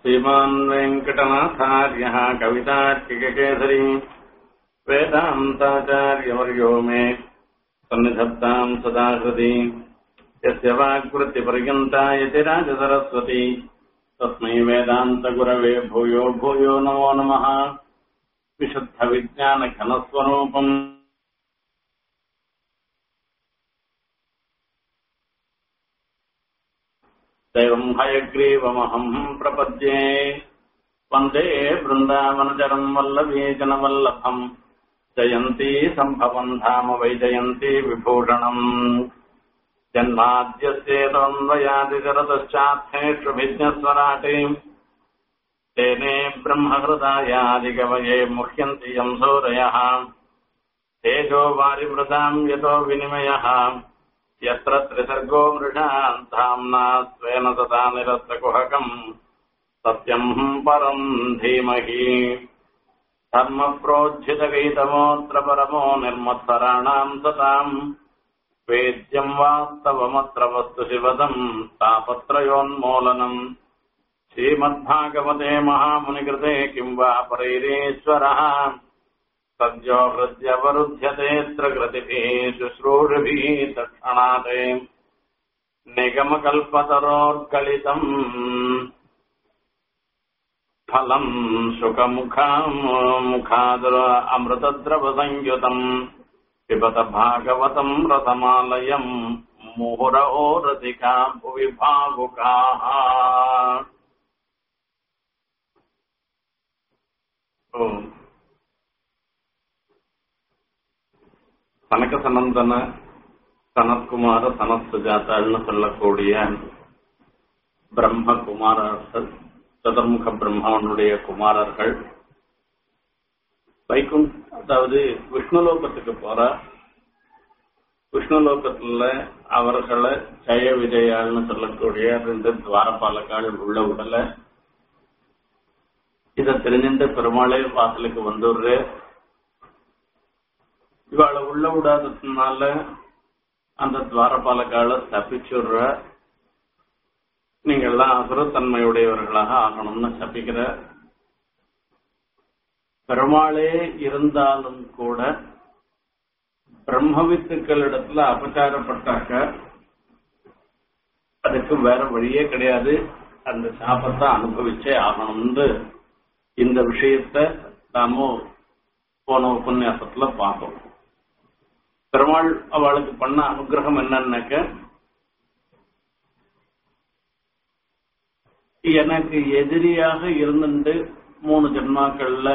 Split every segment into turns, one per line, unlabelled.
श्रीमान् वेङ्कटनाथार्यः कवितार्किककेसरी वेदान्ताचार्यवर्यो मे सन्निधत्ताम् सदा हृदि यस्य वाक्वृत्तिपर्यन्ता यतिराजसरस्वती तस्मै वेदान्तगुरवे भूयो भूयो नमो नमः विशुद्धविज्ञानघनस्वरूपम् दैवम् हयग्रीवमहम् प्रपद्ये वन्दे बृन्दावनचरम् वल्लभीजनवल्लभम् जयन्ती सम्भवम् धाम वैजयन्ती विभूषणम् जन्माद्यस्येतन्वयादिकरतश्चार्थेष्वभिज्ञस्वराटे तेने ब्रह्महृदायादिकवये मुह्यन्ति यम् सूरयः तेजो वारिवृताम् यतो विनिमयः यत्र त्रिसर्गो मृषान् धाम्ना स्वेन तथा निरस्तकुहकम् सत्यम् परम् धीमहि धर्मप्रोज्झितगैतमोऽत्र परमो निर्मत्सराणाम् सताम् वेद्यम् वास्तवमत्र वस्तु शिवदम् तापत्रयोन्मूलनम् श्रीमद्भागवते महामुनिकृते किम् वा परैरीश्वरः सद्यो हृद्यवरुध्यतेऽत्र कृतिभिः शुश्रूषिभिः तत्क्षणाते निगमकल्पतरोर्गलितम् फलम् शुकमुखाम् मुखादुर अमृतद्रवसंयुतम् पिबत भागवतम् रसमालयम् मुहुरहो रसिका भुवि भावुकाः ஓம் சனக சனந்தன சனத்குமார சனத் சுஜாதாள்னு சொல்லக்கூடிய பிரம்ம குமாரர்கள் சதுர்முக பிரம்மாவனுடைய குமாரர்கள் வைக்கும் அதாவது விஷ்ணுலோகத்துக்கு போற விஷ்ணுலோகத்துல அவர்களை ஜெய விஜயாள்னு சொல்லக்கூடிய ரெண்டு துவாரபாலக்கால் உள்ள உடல இத தெரிஞ்சின்ற பெருமாளே வாசலுக்கு வந்துடுற இவாளை உள்ள விடாததுனால அந்த துவாரபாலக்கால தப்பிச்சுடுற நீங்கள்லாம் அசுரத்தன்மையுடையவர்களாக ஆகணும்னு தப்பிக்கிற பெருமாளே இருந்தாலும் கூட பிரம்மவித்துக்களிடத்துல அபச்சாரப்பட்டாக்க அதுக்கு வேற வழியே கிடையாது அந்த சாபத்தை அனுபவிச்சே ஆகணும்னு இந்த விஷயத்த நாம போன உபன்யாசத்துல பார்த்தோம் பெருமாள் அவளுக்கு பண்ண அனுகிரகம் என்னன்னாக்க எனக்கு எதிரியாக இருந்துட்டு மூணு ஜென்மாக்கள்ல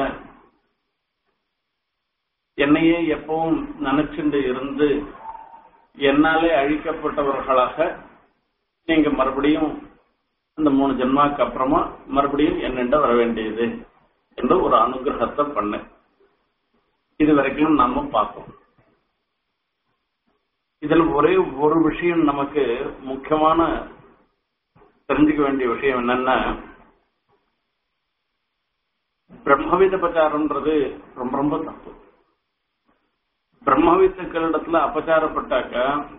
என்னையே எப்பவும் நினைச்சுட்டு இருந்து என்னாலே அழிக்கப்பட்டவர்களாக நீங்க மறுபடியும் அந்த மூணு ஜென்மாக்கு அப்புறமா மறுபடியும் என்னெண்ட வர வேண்டியது என்று ஒரு அனுகிரகத்தை பண்ண இது வரைக்கும் நாம பார்த்தோம் இதுல ஒரே ஒரு விஷயம் நமக்கு முக்கியமான தெரிஞ்சுக்க வேண்டிய விஷயம் என்னன்னா பிரம்மவித பிரச்சாரம்ன்றது ரொம்ப ரொம்ப தப்பு பிரம்மவித்துக்களிடத்துல அபச்சாரப்பட்டாக்க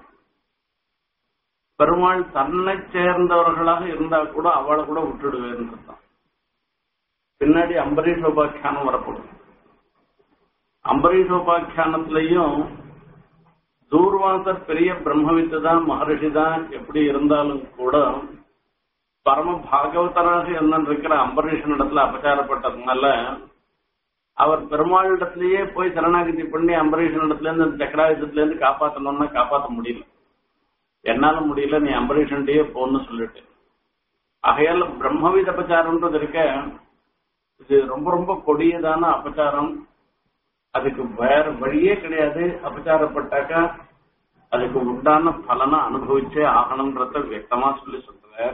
பெருமாள் தன்னை சேர்ந்தவர்களாக இருந்தா கூட அவளை கூட விட்டுடுவேன்னு தான் பின்னாடி அம்பரீஷ் உபாக்கியானம் வரப்படும் அம்பரீஷ் உபாக்கியானத்திலையும் தூர்வாசர் பெரிய பிரம்மவித்து தான் மகரிஷி தான் எப்படி இருந்தாலும் கூட பரம பாகவதராக இருந்திருக்கிற அம்பரீஷன் இடத்துல அபச்சாரப்பட்டதுனால அவர் பெருமாளிடத்திலேயே போய் சரணாகதி பண்ணி அம்பரீஷன் இடத்துல இருந்து அந்த சக்கராயுதத்துல இருந்து காப்பாத்தணும்னா காப்பாற்ற முடியல என்னால முடியல நீ அம்பரீஷன்டே போன்னு சொல்லிட்டு ஆகையால பிரம்மவித அபச்சாரம்ன்றது இருக்க இது ரொம்ப ரொம்ப கொடியதான அபச்சாரம் அதுக்கு வேற வழியே கிடையாது அபச்சாரப்பட்டாக்கா அதுக்கு உண்டான பலனை அனுபவிச்சே ஆகணும்ன்றத வியக்தமா சொல்லி சொல்ற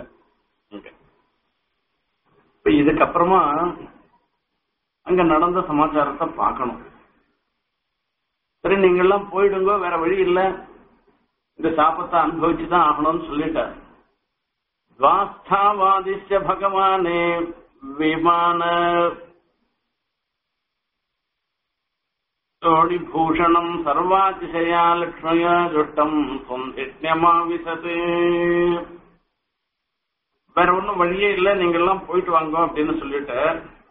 இப்ப இதுக்கப்புறமா அங்க நடந்த சமாச்சாரத்தை பார்க்கணும் சரி நீங்க எல்லாம் போயிடுங்க வேற வழி இல்ல இந்த சாபத்தை அனுபவிச்சுதான் ஆகணும்னு சொல்லிட்டார் துவாஸ்தாவாதிஷ்ய பகவானே விமான தோழிபூஷணம் சர்வாதிசயா லக்ஷ்மயா ஜுட்டம் சொந்திஷ்யமாவிசது வேற ஒன்றும் வழியே இல்லை நீங்க எல்லாம் போயிட்டு வாங்க அப்படின்னு சொல்லிட்டு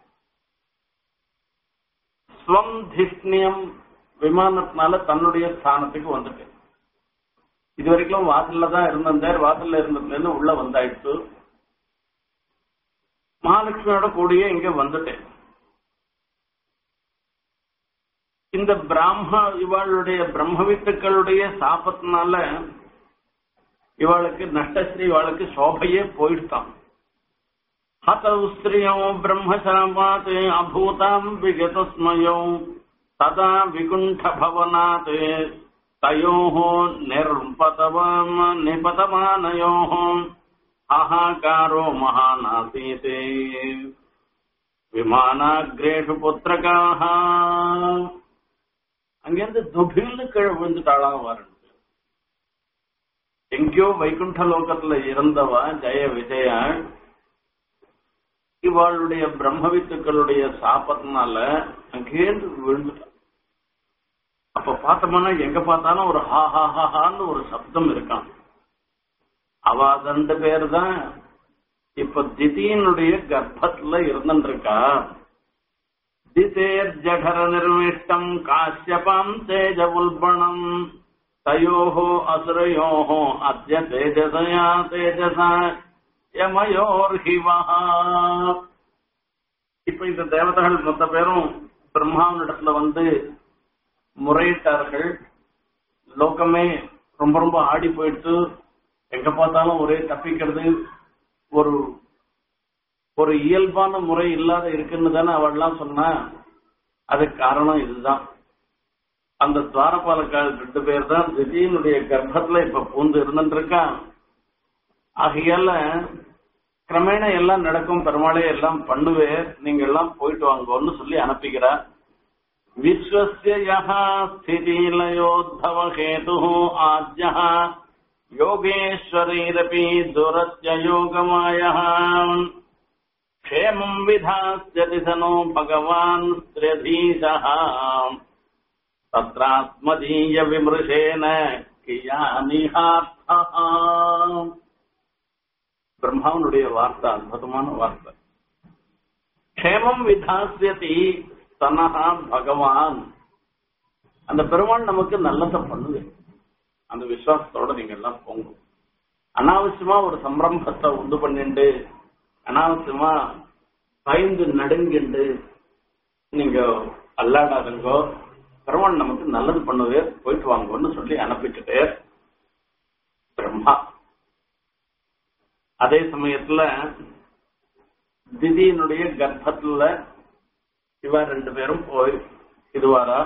ஸ்வம் திஷ்ணியம் விமானத்தினால தன்னுடைய ஸ்தானத்துக்கு வந்துட்டு இது வரைக்கும் வாசல்ல தான் இருந்திருந்தார் வாசல்ல இருந்ததுல இருந்து உள்ள வந்தாயிடுச்சு மகாலட்சுமியோட கூடிய இங்க வந்துட்டேன் இந்த பிராம இவாளுடைய பிரம்மவித்துக்களுடைய சாபத்தினால இவாளுக்கு நஷ்டஸ்ரீ இவாளுக்கு சோபையே போயிடுதான் ஹதௌ ஸ்திரியோ பிரம்மசாபாத் அபூதாம் விகதஸ்மயோ ததா விகுண்ட பவனாத் தயோः निर्पतवाम निपतमानयोः हाहाकारो महानासीते விமானாகிரேஷு புத்திரகாக அங்கிருந்து துபில்னு கீழே விழுந்துட்டாளாம் வரணும் எங்கேயோ வைகுண்ட லோகத்துல இருந்தவா ஜெய விஜயா இவாளுடைய பிரம்மவித்துக்களுடைய சாபத்தினால அங்கேருந்து விழுந்துட்டான் அப்ப பார்த்தோம்னா எங்க பார்த்தாலும் ஒரு ஹா ஹா ஹா ஹான்னு ஒரு சப்தம் இருக்கான் அவ ரெண்டு பேர் தான் இப்ப திதியினுடைய கர்ப்பத்துல இருந்துருக்கா திதேர் ஜடர நிர்மிஷ்டம் காசியபாம் தேஜ உல்பணம் தயோஹோ அசுரயோஹோ அத்ய தேஜசயா தேஜசா யமயோர்ஹிவஹா இப்ப இந்த தேவதைகள் மொத்த பேரும் பிரம்மாவனிடத்துல வந்து முறையிட்டார்கள் லோகமே ரொம்ப ரொம்ப ஆடி போயிடுத்து எங்க பார்த்தாலும் ஒரே தப்பிக்கிறது ஒரு ஒரு இயல்பான முறை இல்லாத இருக்குன்னு தானே அவள்லாம் சொன்னா அதுக்கு காரணம் இதுதான் அந்த துவாரபாலக்கால் ரெண்டு பேர் தான் திடீனுடைய கர்ப்பத்துல இப்ப பூந்து இருந்துருக்கா ஆகையால கிரமேண எல்லாம் நடக்கும் பெருமாளே எல்லாம் பண்ணுவேர் நீங்க எல்லாம் போயிட்டு வாங்கன்னு சொல்லி அனுப்பிக்கிறார் விஸ்வஸ்ய யஹா ஸ்திதிலயோத்தவ ஹேது ஆத்யः योगेश्वरैरपि दुरत्ययोगमायः क्षेमम् विधास्यति स नो भगवान् स्त्र्यधीशः तत्रात्मदीयविमृशेन கியானிஹார்த்தः பிரம்மாவனுடைய வார்த்தை அற்புதமான வார்த்தை க்ஷேமம் விதாசியதி தனஹா பகவான் அந்த பெருமாள் நமக்கு நல்லதை பண்ணுது அந்த விசுவாசத்தோட நீங்க எல்லாம் போங்க அனாவசியமா ஒரு சம்பிரம்பத்தை உண்டு பண்ணிண்டு அனாவசியமா பயந்து நடுங்கிண்டு நீங்க அல்லாடாதுங்கோ பெருமாள் நமக்கு நல்லது பண்ணுவே போயிட்டு வாங்கன்னு சொல்லி அனுப்பிச்சுட்டு பிரம்மா அதே சமயத்துல திதியினுடைய கர்ப்பத்துல இவ ரெண்டு பேரும் போய் இதுவாரா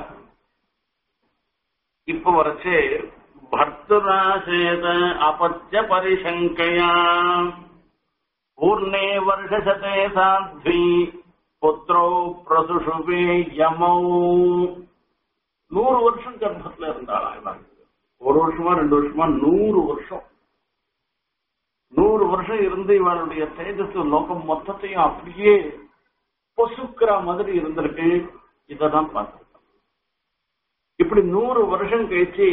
இப்ப வரைச்சு भर्तुराशेत अपत्य परिशङ्कया पूर्णे वर्षशते साध्वी புத்திரோ பிரசுஷுபே யமௌ நூறு வருஷம் கர்ப்பத்துல இருந்தாளா இவன் ஒரு வருஷமா ரெண்டு வருஷமா நூறு வருஷம் நூறு வருஷம் இருந்து இவளுடைய தேஜஸ் லோகம் மொத்தத்தையும் அப்படியே பொசுக்கிற மாதிரி இருந்திருக்கு இததான் பார்த்திருக்கோம் இப்படி நூறு வருஷம் கழிச்சு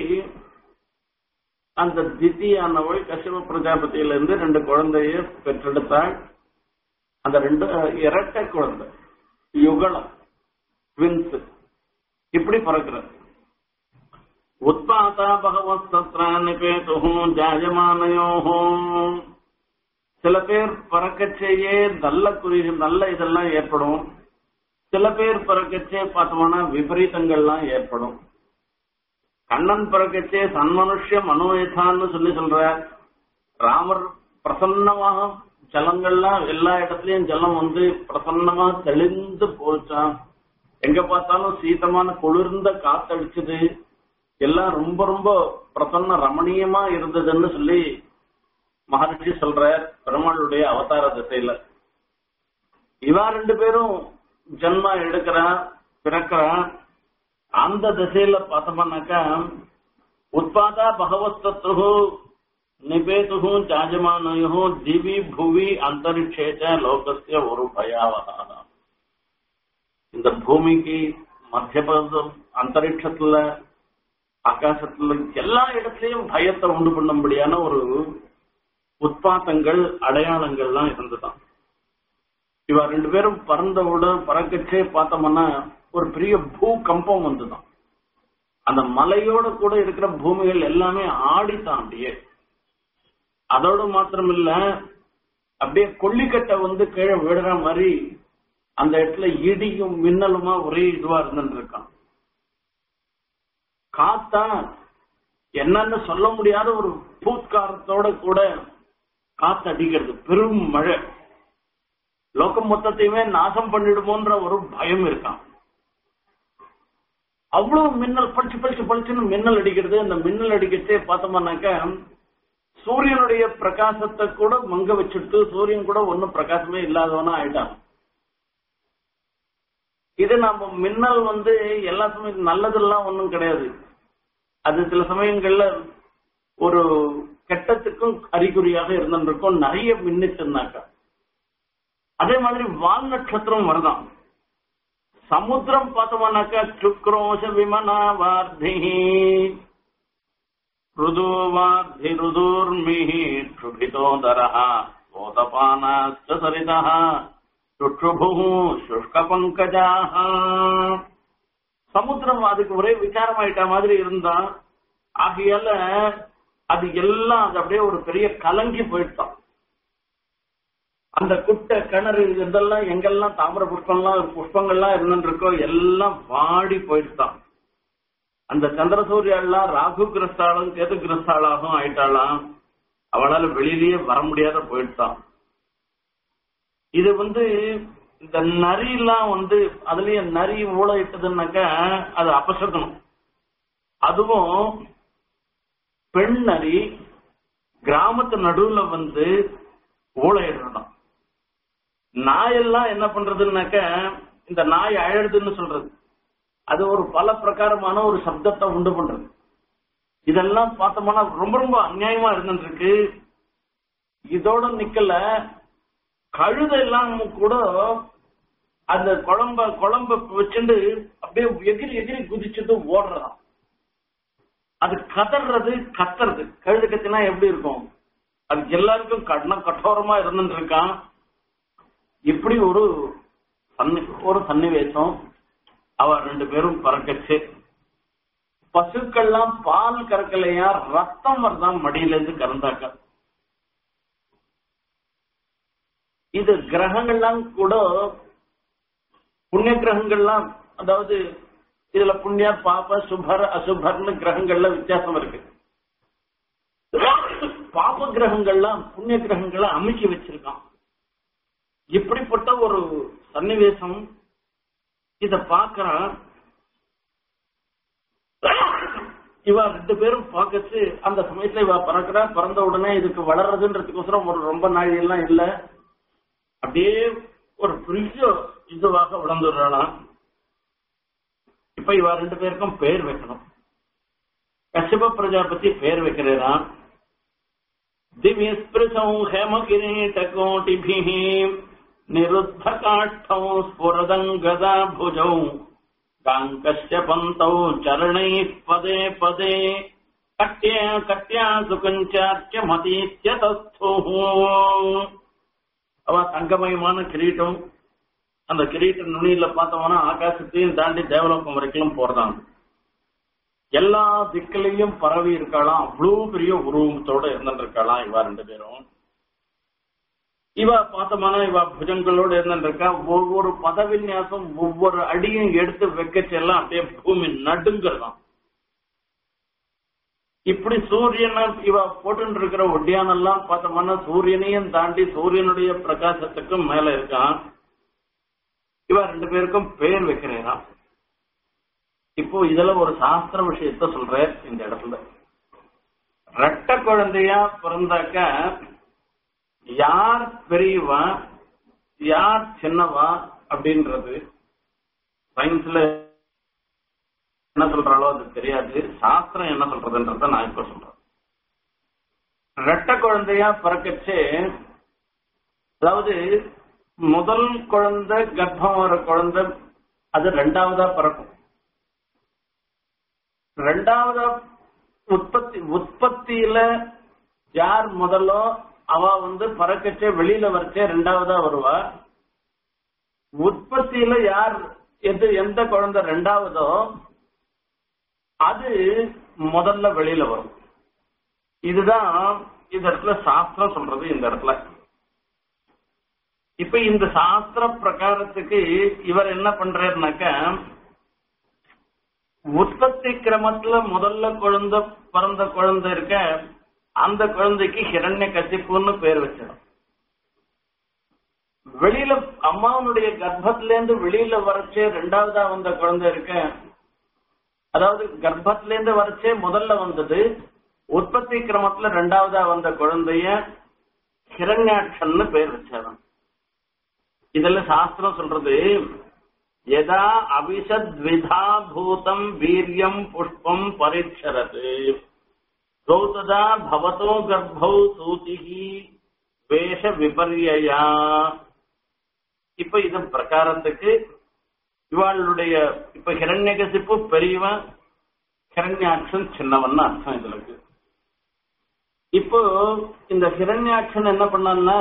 அந்த திதியானவள் கசிவ பிரஜாபதியில இருந்து ரெண்டு குழந்தைய பெற்றெடுத்தாள் அந்த ரெண்டு இரட்டை குழந்தை யுகலம் ட்வின்ஸ் இப்படி பிறக்கிறது உத்பாதா பகவத் சத்ரா நிபேதுகும் ஜாயமானயோகும் சில பேர் பறக்கச்சேயே நல்ல குறி நல்ல இதெல்லாம் ஏற்படும் சில பேர் பறக்கச்சே பார்த்தோம்னா விபரீதங்கள்லாம் ஏற்படும் கண்ணன் பிறக்கச்சே சன்மனுஷ்ய மனோயதான்னு சொல்லி சொல்ற ராமர் பிரசன்னமாக ஜலங்கள்லாம் எல்லா இடத்துலயும் ஜலம் வந்து பிரசன்னமா தெளிந்து போச்சான் எங்க பார்த்தாலும் சீதமான குளிர்ந்த காத்தடிச்சது எல்லாம் ரொம்ப ரொம்ப பிரசன்ன ரமணீயமா இருந்ததுன்னு சொல்லி மகர்ஷி சொல்ற பெருமாளுடைய அவதார திசையில இவா ரெண்டு பேரும் ஜன்மா எடுக்கிறா பிறக்கிறா அந்த திசையில பார்த்தோம்னாக்கா உத்பாதா பகவத்தத்து நிபேது ஜாஜமானயோ திவி புவி அந்தரிக்ஷேச்ச லோகஸ்ய ஒரு பயாவகா இந்த பூமிக்கு மத்திய அந்தரிக்ஷத்துல ஆகாசத்துல எல்லா இடத்துலயும் பயத்தை உண்டு பண்ணும்படியான ஒரு உத்பாத்தங்கள் அடையாளங்கள்லாம் இருந்துதான் இவ ரெண்டு பேரும் பறந்தவுடன் பறக்கச்சே பார்த்தோம்னா ஒரு பெரிய பூ கம்பம் வந்துதான் அந்த மலையோட கூட இருக்கிற பூமிகள் எல்லாமே ஆடித்தான் அப்படியே அதோட மாத்திரம் இல்ல அப்படியே கொல்லிக்கட்டை வந்து கீழே விடுற மாதிரி அந்த இடத்துல இடியும் மின்னலுமா ஒரே இதுவா இருந்துட்டு இருக்கான் காத்தா என்னன்னு சொல்ல முடியாத ஒரு பூத்காரத்தோட கூட காத்து அடிக்கிறது பெரும் மழை லோகம் மொத்தத்தையுமே நாசம் பண்ணிடுமோன்ற ஒரு பயம் இருக்கான் அவ்வளவு மின்னல் பளிச்சு பளிச்சு பளிச்சுன்னு மின்னல் அடிக்கிறது அந்த மின்னல் அடிக்கச்சே பார்த்தோம்னாக்க சூரியனுடைய பிரகாசத்தை கூட மங்க வச்சுட்டு சூரியன் கூட ஒன்னும் பிரகாசமே இல்லாதவனா ஆயிட்டான் இது நம்ம மின்னல் வந்து எல்லா சமயம் நல்லதெல்லாம் ஒன்றும் கிடையாது அது சில சமயங்கள்ல ஒரு கெட்டத்துக்கும் அறிகுறியாக இருந்திருக்கும் நிறைய மின்னிச்சுனாக்கா அதே மாதிரி வால் நட்சத்திரம் வருதான் சமுத்திரம் பார்த்தோம்னாக்கா சுக்ரோஷ விமனா வார்த்தி ருதுவார்த்தி ருதுர்மிஹி க்ஷுபிதோதரः ஓதபானாச்ச சரிதः சுற்றுபுः சுஷ்கபங்கஜாः சமுத்திரம் அதுக்கு ஒரே விசாரமாயிட்ட மாதிரி இருந்தா ஆகையால அது எல்லாம் அது அப்படியே ஒரு பெரிய கலங்கி போயிட்டான் அந்த குட்டை கிணறு இதெல்லாம் எங்கெல்லாம் தாமிர புஷ்பம்லாம் புஷ்பங்கள்லாம் இருந்துருக்கோ எல்லாம் வாடி போயிட்டான் அந்த சந்திரசூரியெல்லாம் ராகு கிரஸ்தாலும் கேது கிரஸ்தாளாகவும் ஆயிட்டாளாம் அவளால வெளியிலேயே வர முடியாத போயிட்டான் இது வந்து இந்த நரியெல்லாம் வந்து அதுலயே நரி ஊழையிட்டதுன்னாக்க அது அபசகனம் அதுவும் பெண் நரி கிராமத்து நடுவுல வந்து ஊழையிடணும் நாயெல்லாம் என்ன பண்றதுன்னாக்க இந்த நாய் அழகுதுன்னு சொல்றது அது ஒரு பல பிரகாரமான ஒரு சப்தத்தை உண்டு பண்றது இதெல்லாம் பார்த்தோம்னா ரொம்ப ரொம்ப அநியாயமா இருந்துருக்கு இதோட நிக்கல கழுதை எல்லாம் கூட அந்த குழம்ப குழம்ப வச்சுட்டு அப்படியே எகிரி எகிரி குதிச்சுட்டு ஓடுறதாம் அது கதறது கத்துறது கழுது கத்தினா எப்படி இருக்கும் அது எல்லாருக்கும் கண்ண கட்டோரமா இருந்துட்டு இருக்கான் இப்படி ஒரு சன்னி ஒரு சன்னிவேசம் அவ ரெண்டு பேரும் பறக்கச்சு பசுக்கள்லாம் பால் கறக்கலையா ரத்தம் வருதான் மடியில இருந்து கறந்தாக்க இது கிரகங்கள்லாம் கூட புண்ணிய கிரகங்கள்லாம் அதாவது இதுல புண்ணிய பாப சுபர் அசுபர்னு கிரகங்கள்ல வித்தியாசம் இருக்கு பாப கிரகங்கள்லாம் புண்ணிய கிரகங்களை அமைக்கி வச்சிருக்கான் இப்படிப்பட்ட ஒரு சன்னிவேசம் இத பாக்குறான் இவ ரெண்டு பேரும் பார்க்கச்சு அந்த சமயத்துல இவ பறக்கிறா பிறந்த உடனே இதுக்கு வளர்றதுன்றதுக்கோசரம் ஒரு ரொம்ப நாள் எல்லாம் இல்ல அப்படியே ஒரு பெரிய இதுவாக வளர்ந்துடுறாளாம் இப்ப இவ ரெண்டு பேருக்கும் பேர் வைக்கணும் கஷ்யப பிரஜாபதி பேர் வைக்கிறான் திவ்யஸ்பிருசௌ ஹேமகிரீட்டகோட்டிபிः निरुद्धकाष्ठौ स्फुरदङ्गदा भुजौ काङ्कस्य पन्तौ चरणैः पदे पदे कट्या कट्या சுகஞ்சார்க்கியமதீத்யதஸ்துः அவ தங்கமயமான கிரீட்டம் அந்த கிரீட்ட நுனியில பார்த்தோம்னா ஆகாசத்தையும் தாண்டி தேவலோகம் வரைக்கும் போறதாங்க எல்லா திக்கிலையும் பரவி இருக்காளாம் அவ்வளவு பெரிய உருவத்தோட இருந்துட்டு இருக்காளாம் இவா ரெண்டு பேரும் இவ பார்த்தோம்னா இவ புஜங்களோட இருந்துருக்கா ஒவ்வொரு பதவிநியாசம் ஒவ்வொரு அடியும் எடுத்து வைக்கச்செல்லாம் அப்படியே பூமி நடுங்கிறதாம் இப்படி சூரியனை இவ போட்டு இருக்கிற ஒட்டியானெல்லாம் பார்த்தோம்னா சூரியனையும் தாண்டி சூரியனுடைய பிரகாசத்துக்கும் மேல இருக்கான் இவ ரெண்டு பேருக்கும் பேர் வைக்கிறேன் இப்போ இதுல ஒரு சாஸ்திர விஷயத்த சொல்றேன் இந்த இடத்துல ரெட்ட குழந்தையா பிறந்தாக்க யார் பெரியவா யார் சின்னவா அப்படின்றது சயின்ஸ்ல என்ன சொல்றாளோ அது தெரியாது சாஸ்திரம் என்ன சொல்றதுன்றத நான் இப்ப சொல்றேன் ரெட்ட குழந்தையா பிறக்கச்சு அதாவது முதல் குழந்தை கர்ப்பம் வர குழந்தை அது ரெண்டாவதா பிறக்கும் ரெண்டாவதா உற்பத்தி உற்பத்தியில யார் முதலோ அவ வந்து பறக்கச்சே வெளியில வரச்சே ரெண்டாவதா வருவா உற்பத்தியில யார் எது எந்த குழந்தை ரெண்டாவதோ அது முதல்ல வெளியில வரும் இதுதான் இந்த இடத்துல சாஸ்திரம் சொல்றது இந்த இடத்துல இப்ப இந்த சாஸ்திர பிரகாரத்துக்கு இவர் என்ன பண்றாருனாக்க உற்பத்தி கிரமத்துல முதல்ல குழந்தை பிறந்த குழந்தை இருக்க அந்த குழந்தைக்கு ஹிரண்ய கசிப்புன்னு பேர் வச்சிடும் வெளியில அம்மாவனுடைய கர்ப்பத்திலேருந்து வெளியில வரச்சே ரெண்டாவதா வந்த குழந்தை இருக்க அதாவது கர்ப்பத்திலேருந்து வரச்சே முதல்ல வந்தது உற்பத்தி கிரமத்துல ரெண்டாவதா வந்த குழந்தைய ஹிரண்யாட்சன்னு பேர் வச்சாராம் இதுல சாஸ்திரம் சொல்றது எதா அபிஷத்விதா பூதம் வீரியம் புஷ்பம் பரிச்சரது கௌததா பவதோ கர்ப்பௌ சூதிகி வேஷ விபர்யா இப்ப இது பிரகாரத்துக்கு இவாளுடைய இப்ப ஹிரண்யகசிப்பு பெரியவன் ஹிரண்யாட்சன் சின்னவன் அர்த்தம் இதுல இருக்கு இப்போ இந்த ஹிரண்யாட்சன் என்ன பண்ணான்னா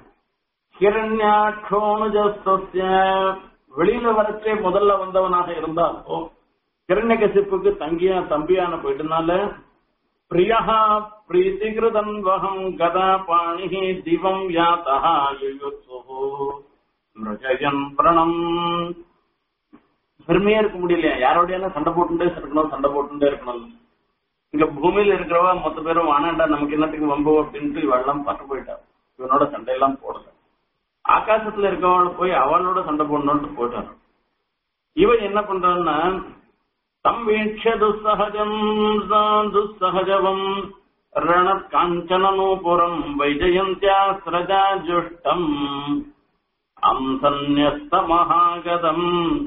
ஹிரண்யாட்சோனுஜஸ்திய வெளியில வரச்சே முதல்ல வந்தவனாக இருந்தாலும் ஹிரண்யகசிப்புக்கு தங்கியா தம்பியான போயிட்டனால பிரியா பிரீத்திகிருதன்வகம் கதா பாணி திவம் யாத்தா மிருகயன் பிரணம் பெருமையா இருக்க முடியலையா யாரோடய சண்டை போட்டுட்டே இருக்கணும் சண்டை போட்டுட்டே இருக்கணும் இங்க பூமியில இருக்கிறவ மொத்த பேரும் வானாண்டா நமக்கு என்னத்துக்கு வம்பு அப்படின்ட்டு இவெல்லாம் பட்டு போயிட்டா இவனோட சண்டையெல்லாம் போடல ஆகாசத்துல இருக்கவள போய் அவளோட சண்டை போடணும்னு போயிட்டான் இவன் என்ன பண்றான்னா தம் வீட்ச துஸ்ஸகஜம் துஸ்ஸகஜவம் ரண காஞ்சனூபுரம் வைஜயந்தியா ஸ்ரஜா ஜுஷ்டம் அம்சன்யஸ்த மகாகதம்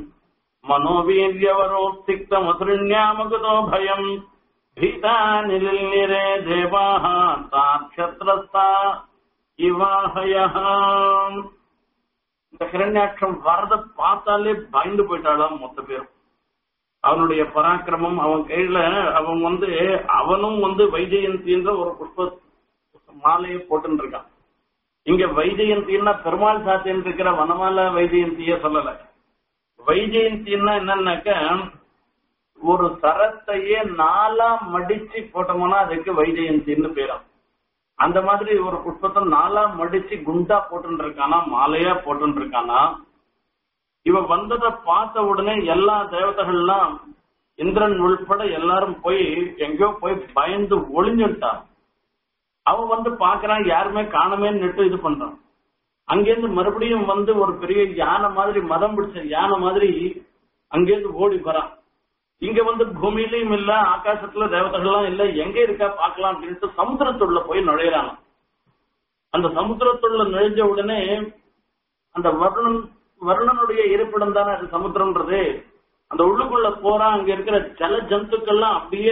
मनोवीर्यवरोत्सिक्तमसृण्यामगतो भयम् भीता निलिनिरे देवाः ताक्षत्रस्ता இவாஹயः இந்த ஹிரண்யாட்சம் வரத பார்த்தாலே பயந்து போயிட்டாளாம் மொத்த பேரும் அவனுடைய பராக்கிரமம் அவன் கையில அவன் வந்து அவனும் வந்து வைஜெயந்தின்ற ஒரு புஷ்ப மாலையை போட்டுன்னு இருக்கான் இங்க வைஜெயந்தின்னா பெருமாள் சாத்தின்னு இருக்கிற வனமால வைஜெயந்திய சொல்லல வைஜெயந்தின்னா என்னன்னாக்க ஒரு சரத்தையே நாலா மடிச்சு போட்டோம்னா அதுக்கு வைஜெயந்தின்னு பேரும் அந்த மாதிரி ஒரு புஷ்பத்தை நாலா மடிச்சு குண்டா போட்டு இருக்கானா மாலையா போட்டு இருக்கானா இவ வந்ததை பார்த்த உடனே எல்லா தேவதைகள்லாம் இந்திரன் உள்பட எல்லாரும் போய் எங்கேயோ போய் பயந்து ஒளிஞ்சுட்டான் அவன் வந்து பாக்குறான் யாருமே காணமேன்னு இது பண்றான் அங்கேருந்து மறுபடியும் வந்து ஒரு பெரிய யானை மாதிரி மதம் பிடிச்ச யானை மாதிரி அங்கேருந்து ஓடி வரான் இங்க வந்து பூமியிலையும் இல்ல ஆகாசத்துல தேவதைகள்லாம் இல்ல எங்க இருக்கா பாக்கலாம் அப்படின்ட்டு சமுத்திரத்துள்ள போய் நுழையிறாங்க அந்த சமுத்திரத்துள்ள நுழைஞ்ச உடனே அந்த வருணன் வருணனுடைய இருப்பிடம் தானே அது சமுத்திரம்ன்றது அந்த உள்ளுக்குள்ள போறான் அங்க இருக்கிற ஜல ஜந்துக்கள்லாம் அப்படியே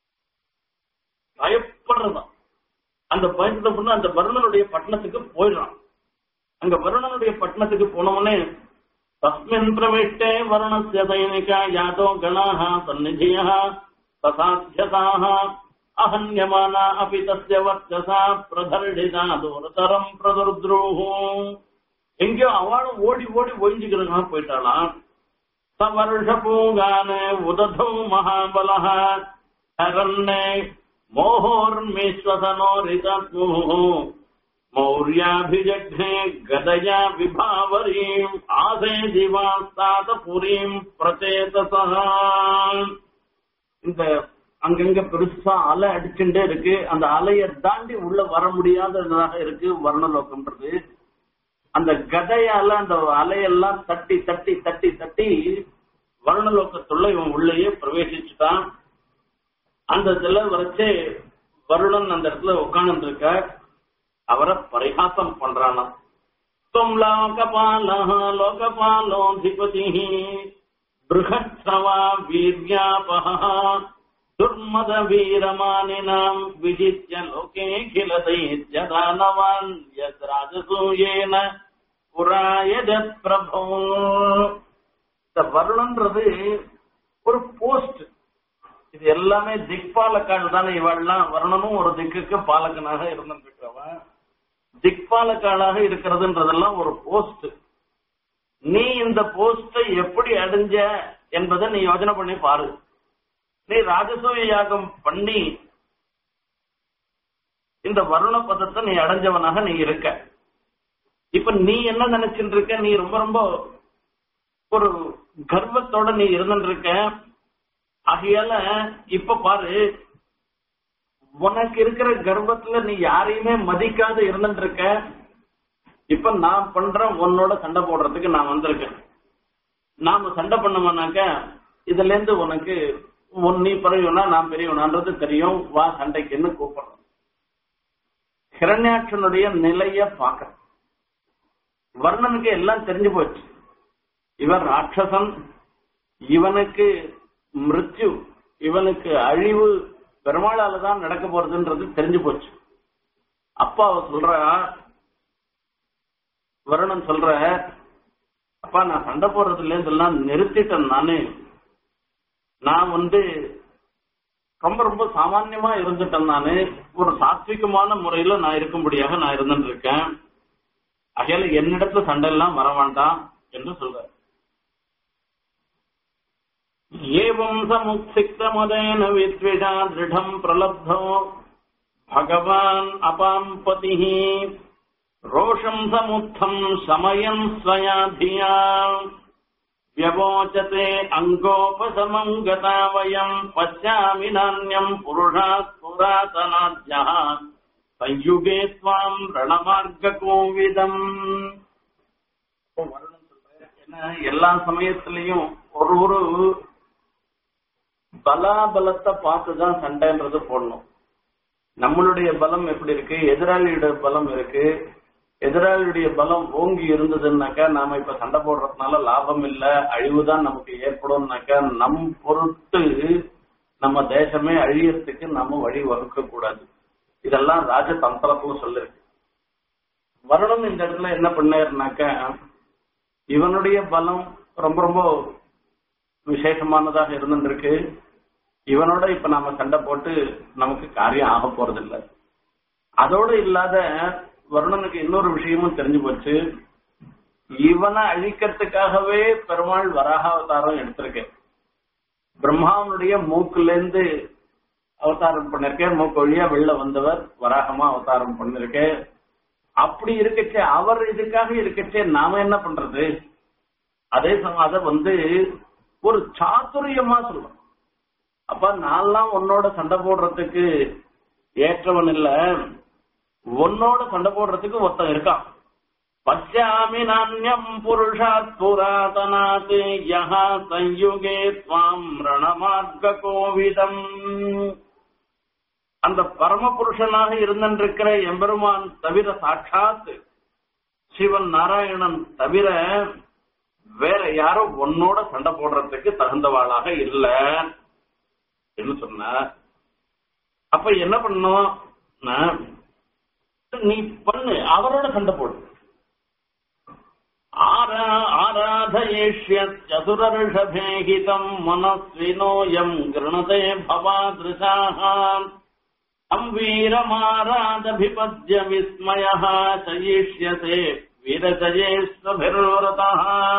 பயப்படுறதான் அந்த பயந்தத பொண்ணு அந்த வருணனுடைய பட்டணத்துக்கு போயிடுறான் அங்க வருணனுடைய பட்டணத்துக்கு போனவனே தஸ்மின் பிரவிஷ்டே வருணஸ்ய தைனிகா யாதோ கணாः சந்நிதியः தசாத்தியதாः அஹன்யமானா அபி தஸ்ய வர்ச்சசா பிரதர்டிதா தூரதரம் பிரதுர்த்ரூஹு எங்கேயோ அவளும் ஓடி ஓடி ஒழிஞ்சுக்கிறதுனா போயிட்டாளாம் சவர்ஷ பூங்கான உததோ மகாபலः ஹரண்ணே மோகோர்மீஸ்வசனோரிதத்முः மௌர்யாபிஜக்னே கதயா விபாவரீம் ஆசே திவாஸ்தாத புரீம் பிரச்சேதசா இந்த அங்கங்க பெருசா அலை அடிச்சுட்டே இருக்கு அந்த அலையை தாண்டி உள்ள வர முடியாததாக இருக்கு வர்ணலோகம்ன்றது அந்த கதையால அந்த அலையெல்லாம் தட்டி தட்டி தட்டி தட்டி வருணலோகத்துள்ள இவன் உள்ளேயே பிரவேசிச்சுட்டான் அந்த இதுல வரைச்சே வருணன் அந்த இடத்துல உட்கார்ந்து இருக்க அவரை பரிகாசம் பண்றானா துவம் லோகபால லோகபாலோதிபதி பிருகத்ரவா வீர்யாபஹ துர்மத வீரமானினாம் விஜித்ய லோகேகில தைத்ய தானவான் யத் ராஜசூயேன புராயஜத் பிரபோ இந்த வருணன்றது ஒரு போஸ்ட் இது எல்லாமே திக்பாலக்கால் தானே இவள்லாம் வருணனும் ஒரு திக்குக்கு பாலகனாக இருந்துட்டு இருக்கிறவன் திக்பாலக்காளாக இருக்கிறதுன்றதெல்லாம் ஒரு போஸ்ட் நீ இந்த போஸ்டை எப்படி அடைஞ்ச என்பதை நீ யோசனை பண்ணி பாரு நீ ராஜசூய யாகம் பண்ணி இந்த வருண பதத்தை நீ அடைஞ்சவனாக நீ இருக்க இப்ப நீ என்ன நினைச்சிட்டு இருக்க நீ ரொம்ப ரொம்ப ஒரு கர்வத்தோட நீ இருந்துட்டு இருக்க ஆகையால இப்ப பாரு உனக்கு இருக்கிற கர்வத்துல நீ யாரையுமே மதிக்காத இருந்துட்டு இருக்க இப்ப நான் பண்றேன் உன்னோட சண்டை போடுறதுக்கு நான் வந்திருக்கேன் நாம சண்டை பண்ணோம்னாக்க இதுல இருந்து உனக்கு உன் நீ பெரியவனா நான் பெரியவனான்றது தெரியும் வா சண்டைக்குன்னு கூப்பிடுறோம் ஹிரண்யாட்சனுடைய நிலைய பார்க்க வர்ணனுக்கு எல்லாம் தெரிஞ்சு போச்சு இவன் ராட்சசன் இவனுக்கு மிருத்யு இவனுக்கு அழிவு பெருமாளால தான் நடக்க போறதுன்றது தெரிஞ்சு போச்சு அப்பா அவ சொல்ற வருணன் சொல்ற அப்பா நான் சண்டை போடுறது இல்லைன்னு நிறுத்திட்டேன் நானு நான் வந்து ரொம்ப ரொம்ப சாமான்யமா இருந்துட்டேன் நானு ஒரு சாத்விகமான முறையில நான் இருக்கும்படியாக நான் இருந்துட்டு இருக்கேன் அகையால என்னிடத்துல சண்டை எல்லாம் வர வேண்டாம் என்று சொல்ற ஏவம் சமுக்சிக்தமதேன வித்விஷா திருடம் பிரலப்தோ பகவான் அபாம் பதிः ரோஷம் சமுத்தம் சமயம் ஸ்வயா धिया व्यवोचते अङ्गोपशमम् गता वयम् पश्यामि नान्यम् पुरुषात् पुरातनाद्यः संयुगे त्वाम् ரணமார்கோவிதம் எல்லா சமயத்திலையும் ஒரு ஒரு பலாபலத்தை பார்த்துதான் சண்டைன்றது போடணும் நம்மளுடைய பலம் எப்படி இருக்கு எதிராளியோட பலம் இருக்கு எதிராளியுடைய பலம் ஓங்கி இருந்ததுன்னாக்கா நாம இப்ப சண்டை போடுறதுனால லாபம் இல்ல அழிவுதான் நமக்கு ஏற்படும்னாக்கா நம் பொருட்டு நம்ம தேசமே அழியறதுக்கு நாம வழி வகுக்க கூடாது இதெல்லாம் ராஜதந்திரத்துல சொல்லிருக்கு வருணன் இந்த இடத்துல என்ன பண்ணாருனாக்கா இவனுடைய பலம் ரொம்ப ரொம்ப விசேஷமானதாக இருந்துருக்கு இவனோட இப்ப நாம சண்டை போட்டு நமக்கு காரியம் ஆக போறதில்லை அதோடு இல்லாத வருணனுக்கு இன்னொரு விஷயமும் தெரிஞ்சு போச்சு இவனை அழிக்கிறதுக்காகவே பெருமாள் வராக அவதாரம் எடுத்திருக்கேன் பிரம்மாவனுடைய மூக்குல இருந்து அவதாரம் பண்ணிருக்கேன் மூக்கு வழியா வெளில வந்தவர் வராகமா அவதாரம் பண்ணிருக்கேன் அப்படி இருக்கச்சே அவர் இதுக்காக இருக்கச்சே நாம என்ன பண்றது அதே சமயம் அதை வந்து ஒரு சாத்துரியமா சொல்றோம் அப்ப நான்லாம் உன்னோட சண்டை போடுறதுக்கு ஏற்றவன் இல்ல உன்னோட சண்டை போடுறதுக்கு ஒருத்தன் இருக்கான் பசியாமி நானியம் புருஷாத் புராதனாத் யஹா சயுகே துவாம் ரணமார்க்க கோவிதம் அந்த பரமபுருஷனாக இருந்திருக்கிற எம்பெருமான் தவிர சாட்சாத் சிவன் நாராயணன் தவிர வேற யாரும் உன்னோட சண்டை போடுறதுக்கு தகுந்தவாளாக இல்ல என்று சொன்ன அப்ப என்ன பண்ணும் நீ பண்ணு அவரோட சண்டை போடு ஆராதயேஷ்யசுரர்ஷபேகிதம் மனஸ்வினோயம் கிருணதே பவாதிருஷாः அம்பீரமாராதபிபத்ய விஸ்மய சயிஷ்யசே வீரஜயேஸ்வபிர்வரதா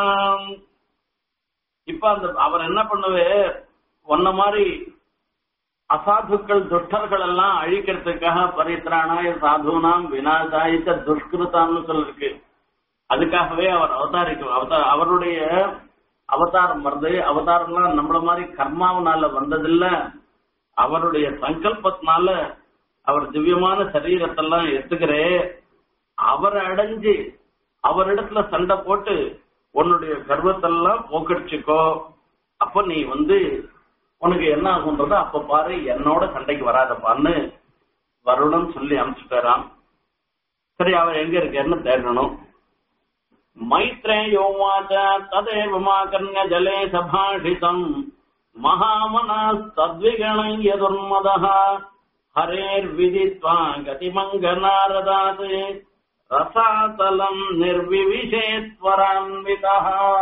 இப்ப அந்த அவர் என்ன பண்ணுவே ஒன்ன மாதிரி அசாதுக்கள் துஷ்டர்கள் எல்லாம் அழிக்கிறதுக்காக பரித்ராணாய சாதுனாம் வினாசாயித்த துஷ்கிருதான்னு சொல்லிருக்கு அதுக்காகவே அவர் அவதாரிக்கும் அவதார அவருடைய அவதாரம் வருது அவதாரம்லாம் நம்மள மாதிரி கர்மாவனால வந்ததில்ல அவருடைய சங்கல்பத்தினால அவர் திவ்யமான சரீரத்தெல்லாம் எடுத்துக்கிறே அவரை அடைஞ்சு அவரிடத்துல சண்டை போட்டு உன்னுடைய கர்வத்தெல்லாம் போக்கடிச்சுக்கோ அப்ப நீ வந்து உனக்கு என்ன ஆகுன்றத அப்ப பாரு என்னோட சண்டைக்கு வராதப்பான்னு வருணன் சொல்லி அனுப்பிச்சுட்டாராம் சரி அவர் எங்க இருக்கேன்னு தேடணும் மைத்ரேயோவாச்ச ததேவ மாகர்ணிய ஜலே சபாஷிதம் மகாமனாஸ்தத்விகணய துர்மதः ஹரேர்விதித்வா கதிமங்கநாரதாத் ரசாதலம் நிர்விவிஷேஸ்வரான்விதா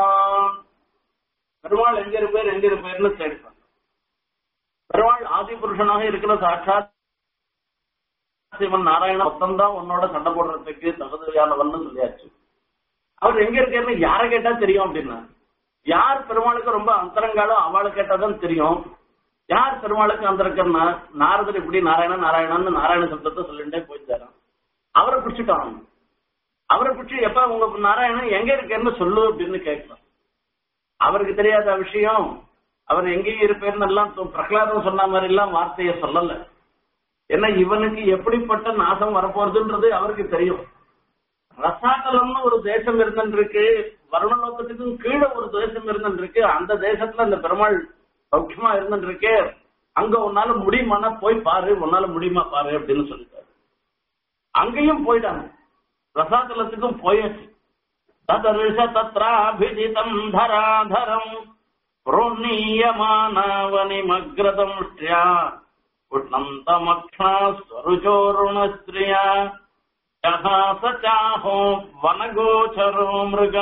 பெருமாள் எங்க இருப்பார் எங்க இருப்பார்னு தேடிப்பான் பெருமாள் ஆதி புருஷனாக இருக்கிற சாட்சாத் சிவன் நாராயண மொத்தம் தான் உன்னோட சண்டை போடுறதுக்கு தகுதியானவன்னு சொல்லியாச்சு அவர் எங்க இருக்காருன்னு யாரை கேட்டா தெரியும் அப்படின்னா யார் பெருமாளுக்கு ரொம்ப அந்தரங்காலோ அவளை கேட்டாதான் தெரியும் யார் பெருமாளுக்கு அந்தரக்கன்னா நாரதர் இப்படி நாராயணன் நாராயணன் நாராயண சப்தத்தை சொல்லிட்டே போயிட்டாராம் அவரை பிடிச்சிட்டான் அவரை பிடிச்சி எப்ப உங்க நாராயணன் எங்க இருக்கேன்னு சொல்லு அப்படின்னு கேட்கலாம் அவருக்கு தெரியாத விஷயம் அவர் எங்கேயும் இருப்பேன்னு எல்லாம் பிரகலாதம் சொன்ன மாதிரி எல்லாம் வார்த்தையை சொல்லல ஏன்னா இவனுக்கு எப்படிப்பட்ட நாசம் வரப்போறதுன்றது அவருக்கு தெரியும் ரசாகலம்னு ஒரு தேசம் இருந்துருக்கு வருணலோகத்துக்கும் கீழே ஒரு தேசம் இருந்துருக்கு அந்த தேசத்துல அந்த பெருமாள் சௌக்கியமா இருந்துருக்கு அங்க உன்னால முடியுமானா போய் பாரு உன்னால முடியுமா பாரு அப்படின்னு சொல்லிட்டாரு அங்கேயும் போயிட்டாங்க ரசாகலத்துக்கும் போயாச்சு ததர்ஷ தத்ராபிஜிதம் தராதரம் புரோன்னீயமானவனிமக்ரதம் ஸ்ரீயா உஷ்ணந்தமக்ஷா ஸ்வருச்சோருணஸ்திரியா ஜஹாச சாஹோ வனகோச்சரோ மிருகா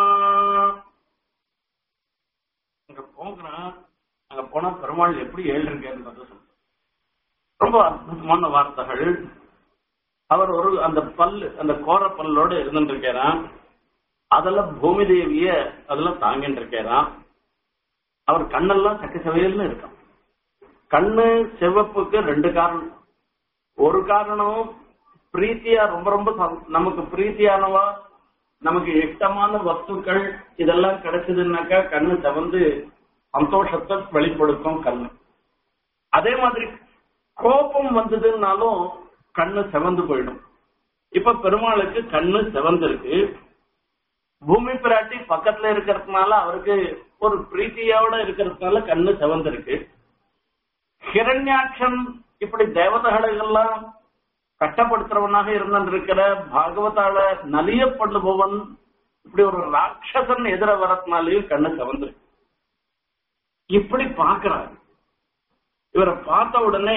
அங்க போகிறான் அங்க போனா பெருமாள் எப்படி எழுந்திருக்கேன்னு சொல்றேன் ரொம்ப அற்புதமான வார்த்தைகள் அவர் ஒரு அந்த பல்லு அந்த கோர பல்லோடு இருந்துட்டு இருக்கிறான் அதெல்லாம் பூமி தேவிய அதெல்லாம் தாங்கிட்டு இருக்கிறான் அவர் கண்ணெல்லாம் சக்க சவையல்னு இருக்கான் கண்ணு சிவப்புக்கு ரெண்டு காரணம் ஒரு காரணம் பிரீத்தியா ரொம்ப ரொம்ப சம்- நமக்கு பிரீத்தியானவா நமக்கு இஷ்டமான வஸ்துக்கள் இதெல்லாம் கிடைச்சதுன்னாக்கா கண்ணு தவந்து சந்தோஷத்தை வெளிப்படுத்தும் கண்ணு அதே மாதிரி கோபம் வந்ததுன்னாலும் கண்ணு செவந்து போயிடும் இப்ப பெருமாளுக்கு கண்ணு செவந்திருக்கு பூமி பிராட்டி பக்கத்துல இருக்கிறதுனால அவருக்கு ஒரு பிரீத்தியோட இருக்கிறதுனால கண்ணு செவந்திருக்கு ஹிரண்யாட்சன் இப்படி தேவதைகளுக்கெல்லாம் கட்டப்படுத்துறவனாக இருந்திருக்கிற பாகவதால நலியப்படுபவன் இப்படி ஒரு ராட்சசன் எதிர வரதுனாலையும் கண்ணு செவந்திருக்கு இப்படி பாக்குறாரு இவரை பார்த்த உடனே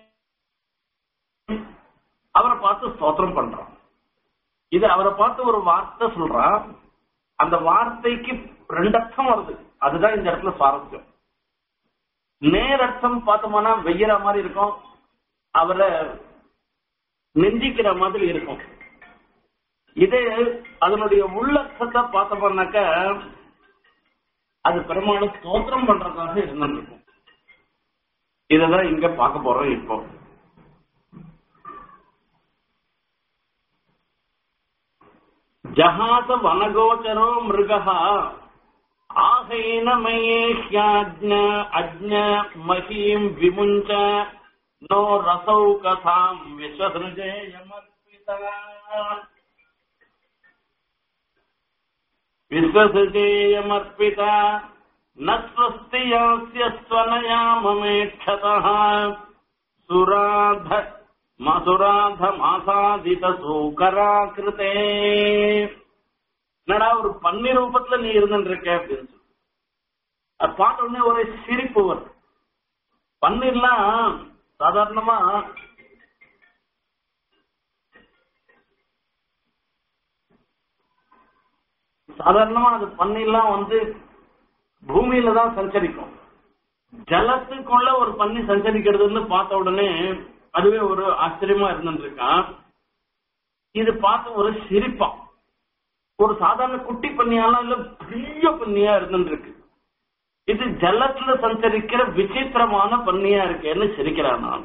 அவரை பார்த்து ஸ்தோத்திரம் பண்றான் இது அவரை பார்த்து ஒரு வார்த்தை சொல்றான் அந்த வார்த்தைக்கு ரெண்டு அர்த்தம் வருது அதுதான் இந்த இடத்துல சுவாரஸ்யம் நேரர்த்தம் பார்த்தோம்னா வெய்யற மாதிரி இருக்கும் அவரை நெஞ்சிக்கிற மாதிரி இருக்கும் இதே அதனுடைய உள்ளர்த்தத்தை பார்த்தோம்னாக்க அது பெருமாள் ஸ்தோத்திரம் பண்றதாக இருந்திருக்கும் இததான் இங்க பார்க்க போறோம் இப்போ ஜஹாச வனகோச்சரோ மிருகः ஆகைனமயேஷ்யாஜ்ஞ அஜ்ஞ மஹீம் விமுஞ்ச நோ ரசௌ கசாம் விஸ்வசிருஜேயமர்ப்பிதா विश्वसृजेयमर्पिता न स्वस्ति यास्य स्वनया ममेक्षतः सुराध மசுராத மாசாதித சூகராகிருதே என்னடா ஒரு பன்னி ரூபத்துல நீ இருந்துட்டு இருக்க அப்படின்னு சொல்லி அது பார்த்த உடனே ஒரு சிரிப்பு வரும் பன்னீர்லாம் சாதாரணமா சாதாரணமா அது பன்னிலாம் வந்து பூமியில தான் சஞ்சரிக்கும் ஜலத்துக்குள்ள ஒரு பன்னி சஞ்சரிக்கிறதுன்னு பார்த்த உடனே அதுவே ஒரு ஆச்சரியமா இருந்துருக்கான் இது பார்த்து ஒரு சிரிப்பா ஒரு சாதாரண குட்டி பன்னியாலாம் இல்ல பெரிய பன்னியா இருந்துருக்கு இது ஜலத்துல சஞ்சரிக்கிற விசித்திரமான பன்னியா இருக்கேன்னு சிரிக்கிறான் நான்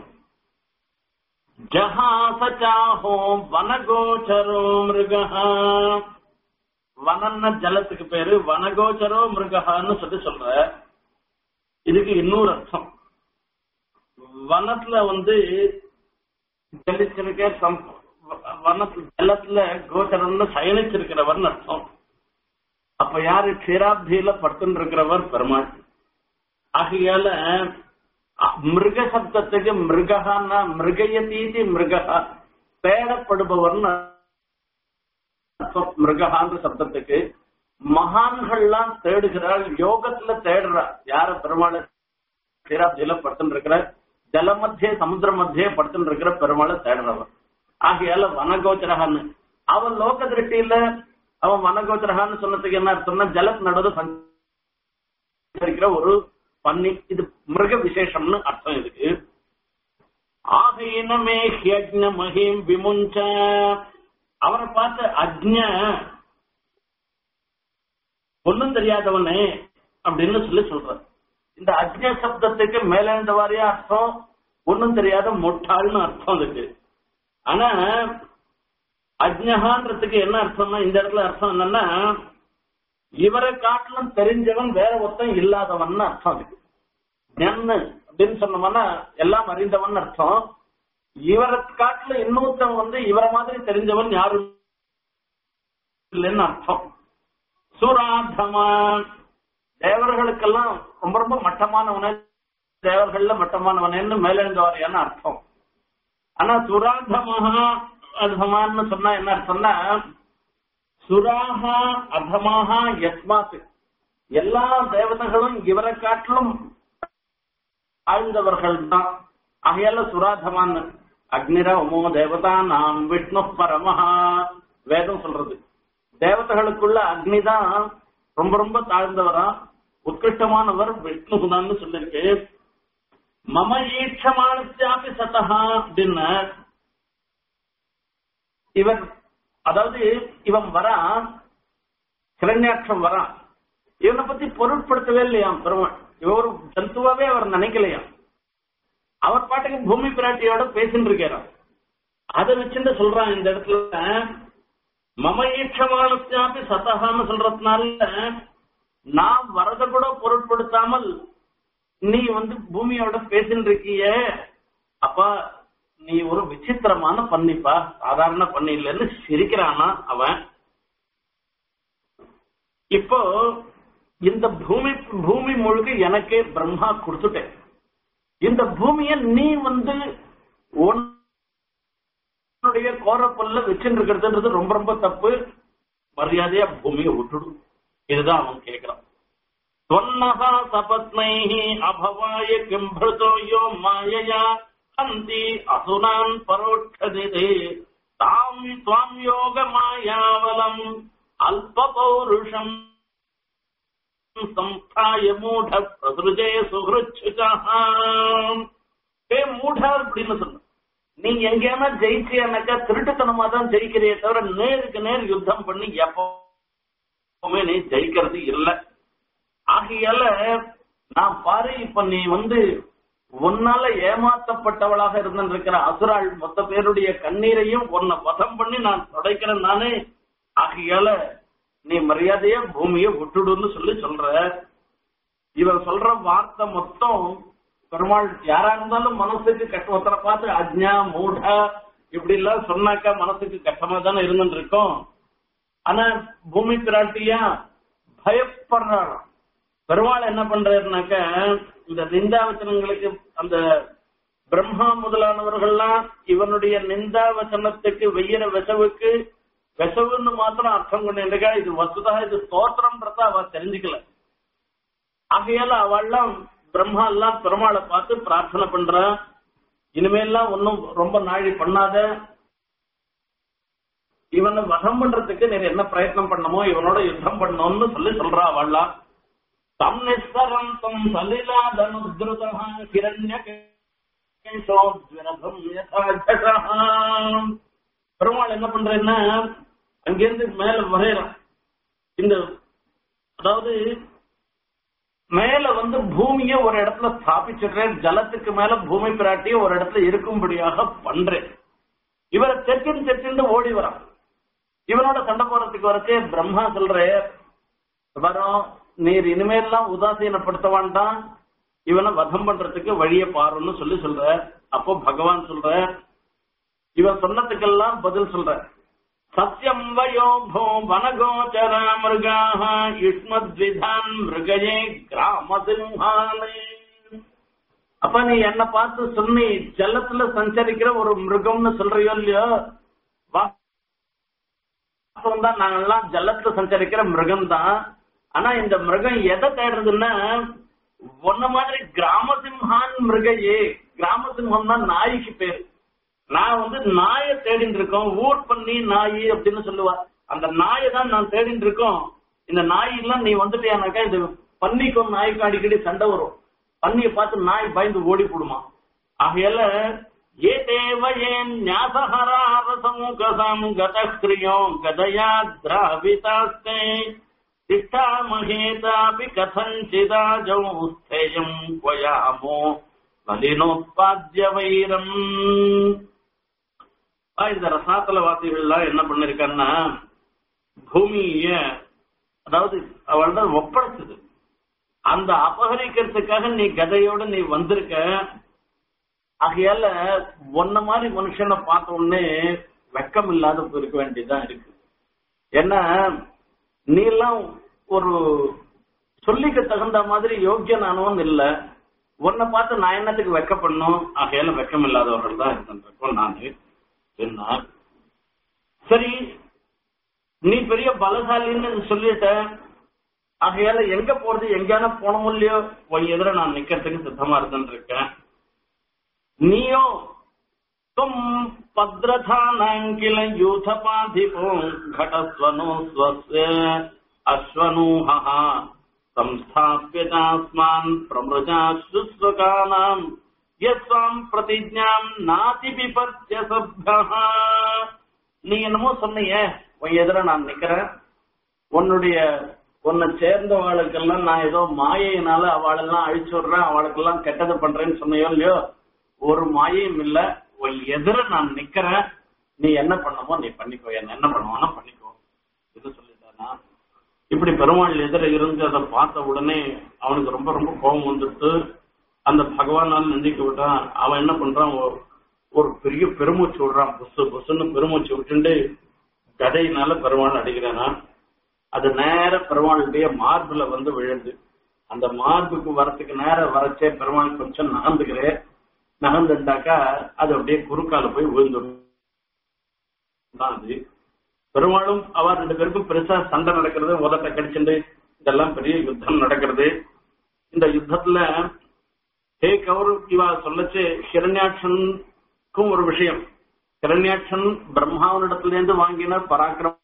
ஜஹாசச்சாஹோ வனகோச்சரோ மிருகா வனன்ன ஜலத்துக்கு பேரு வனகோச்சரோ மிருகான்னு சொல்லி சொல்ற இதுக்கு இன்னொரு அர்த்தம் வனத்துல வந்து ஜலிச்சிருக்க சம் வனத்துல ஜலத்துல கோச்சரம்னு சயனிச்சிருக்கிறவர்னு அர்த்தம் அப்ப யாரு க்ஷீராப்தியில பட்டுன்னு இருக்கிறவர் பெருமாள் ஆகையால அ- மிருக சப்தத்துக்கு மிருகன்னா மிருகயதீதி மிருகா தேடப்படுபவர்னு அர்த்தம் மிருகஹான்ற சப்தத்துக்கு மகான்கள்லாம் தேடுகிறாள் யோகத்துல தேடுறா யார பெருமாள் க்ஷீராப்தியில படுத்துன்னு இருக்கிற ஜல மத்திய சமுத்திர மத்திய படுத்துன்னு இருக்கிற பெருமாளை தேடுறவன் ஆகையால வனகோச்சரகான்னு அவன் லோக திருஷ்டியில அவன் வனகோச்சரகான்னு சொன்னதுக்கு என்ன அர்த்தம்னா ஜலத்து நடுவில் சஞ்சரிக்கிற ஒரு பன்னி இது மிருக விசேஷம்னு அர்த்தம் இதுக்கு ஆகையினமே ஹியஜ்ஞ மகிம் விமுஞ்ச அவரை பார்த்து அஜ்ஞ ஒன்னும் தெரியாதவனே அப்படின்னு சொல்லி சொல்ற இந்த அஜ்ஞ சப்தத்துக்கு மேலேந்த வாரியா அர்த்தம் ஒன்னும் தெரியாத முட்டாள்னு அர்த்தம் இருக்கு ஆனா அஜ்ஞகான்றதுக்கு என்ன அர்த்தம்னா இந்த இடத்துல அர்த்தம் என்னன்னா இவரை காட்டிலும் தெரிஞ்சவன் வேற ஒருத்தன் இல்லாதவன் அர்த்தம் இருக்கு ஞன்னு அப்படின்னு சொன்னோம்னா எல்லாம் அறிந்தவன் அர்த்தம் இவரை காட்டுல இன்னொருத்தன் வந்து இவரை மாதிரி தெரிஞ்சவன் யாரும் இல்லைன்னு அர்த்தம் சுராதமான் தேவர்களுக்கெல்லாம் ரொம்ப ரொம்ப மட்டமானவனே தேவர்கள்ல மட்டமானவனேன்னு மேலெழுந்தவாரியான அர்த்தம் ஆனா சுராதமஹா அதமான்னு சொன்னா என்ன அர்த்தம்னா சுராகா அதமாக யஸ்மாத் எல்லா தேவதைகளும் இவரை காட்டிலும் ஆழ்ந்தவர்கள் தான் ஆகையால சுராதமான் அக்னிரவமோ தேவதா நாம் விஷ்ணு பரமஹா வேதம் சொல்றது தேவதைகளுக்குள்ள அக்னி தான் ரொம்ப ரொம்ப தாழ்ந்தவரா உத்கிருஷ்டமானவர் விஷ்ணுதான் சொல்லிருக்கு மம ஈட்சமானச்சாப்பி சதஹா அப்படின்னு இவன் அதாவது இவன் வரான் கிரண்யாட்சம் வரான் இவனை பத்தி பொருட்படுத்தவே இல்லையாம் பெருமாள் இவன் ஒரு ஜந்துவாவே அவர் நினைக்கலையாம் அவர் பாட்டுக்கு பூமி பிராட்டியோட பேசிட்டு இருக்கிறான் அதை வச்சுட்டு சொல்றான் இந்த இடத்துல மம ஈட்சமானத்தாப்பி சதகான்னு சொல்றதுனால நான் வரத கூட பொருட்படுத்தாமல் நீ வந்து பூமியோட பேசிட்டு இருக்கிய அப்ப நீ ஒரு விசித்திரமான பண்ணிப்பா சாதாரண பண்ணி இல்லைன்னு சிரிக்கிறானா அவன் இப்போ இந்த பூமி பூமி முழுக்க எனக்கே பிரம்மா கொடுத்துட்டேன் இந்த பூமிய நீ வந்து உன்னுடைய கோரப்பல்ல வச்சுட்டு இருக்கிறதுன்றது ரொம்ப ரொம்ப தப்பு மரியாதையா பூமியை விட்டுடும் இதுதான் அவன் கேட்கிறான் त्वन्नः सपत्नैः अभवाय किम्भृतो यो मायया हन्ति असुरान् परोक्षदिते ताम् त्वाम् योगमायावलम् अल्पपौरुषम् संस्थाय மூட பிரசுஜே சுகிருச்சுகः ஏ மூட அப்படின்னு சொன்ன நீ எங்கேயானா ஜெயிச்சியானாக்கா திருட்டுத்தனமா தான் ஜெயிக்கிறியே தவிர நேருக்கு நேர் யுத்தம் பண்ணி எப்பவுமே நீ ஜெயிக்கிறது இல்லை ஆகையால நான் பாரு இப்ப நீ வந்து உன்னால ஏமாத்தப்பட்டவளாக இருந்திருக்கிற அசுராள் மொத்த பேருடைய கண்ணீரையும் உன்னை வதம் பண்ணி நான் தொடைக்கிறேன் நானே ஆகையால நீ மரியாதையா பூமியை விட்டுடுன்னு சொல்லி சொல்ற இவன் சொல்ற வார்த்தை மொத்தம் பெருமாள் யாரா இருந்தாலும் மனசுக்கு கஷ்டம் ஒருத்தரை பார்த்து அஜ்ஞா மூட இப்படி எல்லாம் சொன்னாக்கா மனசுக்கு கஷ்டமா தானே இருந்துட்டு இருக்கும் ஆனா பூமி பிராட்டியா பயப்படுறாளாம் பெருமாள் என்ன பண்றாருனாக்க இந்த நிந்தாவச்சனங்களுக்கு அந்த பிரம்மா முதலானவர்கள்லாம் இவனுடைய நிந்தாவச்சனத்துக்கு வெய்யற விசவுக்கு விசவுன்னு மாத்திரம் அர்த்தம் கொண்டிருக்கா இது வசுதா இது ஸ்தோத்திரம்ன்றத அவ தெரிஞ்சுக்கல ஆகையால அவள்லாம் பிரம்மா எல்லாம் பெருமாளை பார்த்து பிரார்த்தனை பண்றா இனிமேல்லாம் ஒன்னும் ரொம்ப நாழி பண்ணாத இவனை வதம் பண்றதுக்கு நீ என்ன பிரயத்னம் பண்ணமோ இவனோட யுத்தம் பண்ணணும்னு சொல்லி சொல்றா அவள்லாம் தம் நிஸ்தரந்தம் சலிலாதனுத்ருதா கிரண்ய பெருமாள் என்ன பண்றேன்னா அங்கிருந்து மேல வரையறான் இந்த அதாவது மேல வந்து பூமிய ஒரு இடத்துல ஸ்தாபிச்சிடுறேன் ஜலத்துக்கு மேல பூமி பிராட்டிய ஒரு இடத்துல இருக்கும்படியாக பண்றேன் இவரை தெற்கின் தெற்கின்று ஓடி வரான் இவனோட சண்டை போறதுக்கு வரச்சே பிரம்மா சொல்ற வரோம் நீர் இனிமேல்லாம் உதாசீனப்படுத்த வேண்டாம் இவனை வதம் பண்றதுக்கு வழியை பாருன்னு சொல்லி சொல்ற அப்போ பகவான் சொல்ற இவன் சொன்னதுக்கெல்லாம் பதில் சொல்ற சத்யம் வயோ போ வனகோச்சர மிருகாக யுஷ்மத்விதான் மிருகயே கிராம சிம்ஹானே அப்ப நீ என்ன பார்த்து சொன்னி ஜலத்துல சஞ்சரிக்கிற ஒரு மிருகம்னு சொல்றியோ இல்லையோ வாஸ்தவம் தான் நாங்கெல்லாம் ஜலத்துல சஞ்சரிக்கிற மிருகம் தான் ஆனா இந்த மிருகம் எதை தேடுறதுன்னா ஒன்ன மாதிரி கிராம சிம்ஹான் மிருகையே கிராம சிம்ஹம் தான் நாய்க்கு பேரு நான் வந்து நாயை தேடிட்டு இருக்கோம் ஊர் பண்ணி நாய் அப்படின்னு சொல்லுவா அந்த நாயை தான் நான் தேடிட்டு இருக்கோம் இந்த நாய் எல்லாம் நீ வந்துட்டியானாக்கா இது பன்னிக்கும் நாய்க்கும் அடிக்கடி சண்டை வரும் பன்னியை பார்த்து நாய் பயந்து ஓடி போடுமா ஆகையால ஏதே வயேன்யாசஹராரசமுகசம் கதக்ரியோ கதயா திராவிதாஸ்தே திஷ்டாமஹேதாபி கதஞ்சிதாஜௌ ஸ்தேயம் கொயாமோ வலினோத்பாத்திய வைரம் இந்த ரசாத்தல வாசிகள்லாம் என்ன பண்ணிருக்கான்னா பூமிய அதாவது அவள்ட ஒப்படைச்சது அந்த அபகரிக்கிறதுக்காக நீ கதையோட நீ வந்திருக்க ஆகையால ஒன்ன மாதிரி மனுஷனை பார்த்த உடனே வெக்கம் இல்லாத இருக்க வேண்டியதுதான் இருக்கு ஏன்னா நீ எல்லாம் ஒரு சொல்லிக்க தகுந்த மாதிரி யோக்கியனானவன் இல்ல உன்னை பார்த்து நான் என்னத்துக்கு வெக்க பண்ணும் ஆகையால வெக்கம் இல்லாதவர்கள் தான் இருந்திருக்கோம் நானு என்ன சரி நீ பெரிய பலசாலின்னு சொல்லிட்ட ஆகையால எங்க போறது எங்கேயான போனோம் இல்லையோ உன் எதிர நான் நிக்கிறதுக்கு சித்தமா இருந்துட்டு இருக்கேன் நீயோ தும் பத்ரதானாங்கில யூதபாதிபோ घटस्वनो स्वस्य अश्वनूहः संस्थाप्यतास्मान् प्रमृजाश्रुस्वकानाम् यस्वाम् प्रतिज्ञाम् नातिपिपत्य सभ्यः நீ என்னமோ சொன்னீங்க உன் எதிர நான் நிக்கிறேன் உன்னுடைய உன்னை சேர்ந்தவாளுக்கெல்லாம் நான் ஏதோ மாயையினால அவளெல்லாம் அழிச்சு விடுறேன் அவளுக்கெல்லாம் கெட்டது பண்றேன்னு சொன்னையோ இல்லையோ ஒரு மாயையும் இல்ல உன் எதிர நான் நிக்கிறேன் நீ என்ன பண்ணமோ நீ பண்ணிக்கோ என்ன என்ன பண்ணுவானோ பண்ணிக்கோ இது சொல்லிட்டானா இப்படி பெருமாள் எதிர இருந்து அதை பார்த்த உடனே அவனுக்கு ரொம்ப ரொம்ப கோபம் வந்துட்டு அந்த பகவானால் நிந்திக்க விட்டான் அவன் என்ன பண்றான் ஒரு- ஒரு பெரிய பெருமூச்சு விடுறான் புசு புசுன்னு பெருமூச்சு விட்டுண்டு கதையினால பெருமாள் அடிக்கிறானா அது நேர பெருமாளுடைய மார்புல வந்து விழுந்து அந்த மார்புக்கு வரத்துக்கு நேரம் வரச்சே பெருமாள் கொஞ்சம் நகர்ந்துக்கிறேன் நகர்ந்துட்டாக்கா அது அப்படியே குறுக்கால போய் விழுந்துடும் தான் அது பெருமாளும் அவ ரெண்டு பேருக்கும் பெருசா சண்டை நடக்கிறது உதட்ட கடிச்சுண்டு இதெல்லாம் பெரிய யுத்தம் நடக்கிறது இந்த யுத்தத்துல ஹே கௌர் இவா சொல்லச்சு ஹிரண்யாட்சனுக்கும் ஒரு விஷயம் ஹிரண்யாட்சன் பிரம்மாவனிடத்திலிருந்து வாங்கின பராக்கிரம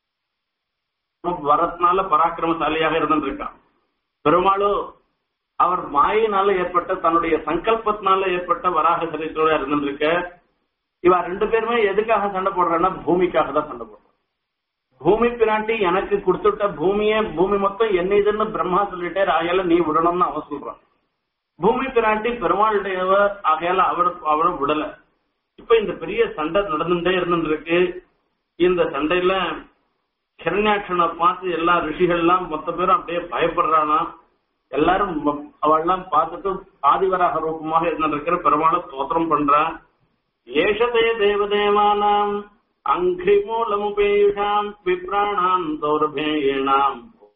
வரத்னால பராக்கிரமசாலியாக இருந்திருக்கான் பெருமாளோ அவர் மாயினால ஏற்பட்ட தன்னுடைய சங்கல்பத்தினால ஏற்பட்ட வராக சரித்தோட இருந்திருக்க இவ ரெண்டு பேருமே எதுக்காக சண்டை போடுறான்னா பூமிக்காக தான் சண்டை போடுறான் பூமி பிராட்டி எனக்கு கொடுத்துட்ட பூமியே பூமி மொத்தம் என்ன இதுன்னு பிரம்மா சொல்லிட்டே ஆகையால நீ விடணும்னு அவன் சொல்றான் பூமி பிராட்டி பெருமாளுடையவ ஆகையால அவரு அவரும் விடல இப்ப இந்த பெரிய சண்டை நடந்துட்டே இருந்துருக்கு இந்த சண்டையில ஹிரண்யாட்சனை பார்த்து எல்லா ரிஷிகள்லாம் மொத்த பேரும் அப்படியே பயப்படுறானா எல்லாரும் ம- அவள்லாம் பார்த்துட்டு ஆதிவராக ரூபமாக இருந்திருக்கிற பெருமாளை ஸ்தோத்திரம் பண்றான் ஏஷதே தேவதேவானாம் அங்கி மூலமுபேயுஷாம் விப்ராணாம் தௌர்பேயினாம்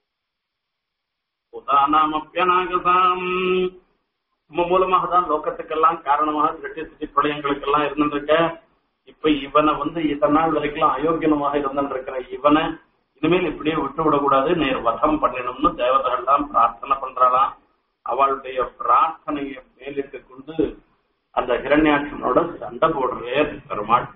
புதானாமப்பியநாகசாம் உம்ம மூலமாக தான் லோகத்துக்கெல்லாம் காரணமாக சிருஷ்டி சித்தி பிரளயங்களுக்கெல்லாம் இருந்துருக்க இப்ப இவனை வந்து இத்தனை நாள் வரைக்கும் அயோக்கியனமாக இருந்துருக்கிற இவனை இனிமேல் இப்படியே விட்டு விடக்கூடாது நேர் வதம் பண்ணணும்னு தேவதைகள்லாம் பிரார்த்தனை பண்றாளாம் அவளுடைய பிரார்த்தனையை மேலிட்டு கொண்டு அந்த ஹிரண்யாட்சனோட சண்டை போடுறே பெருமாள்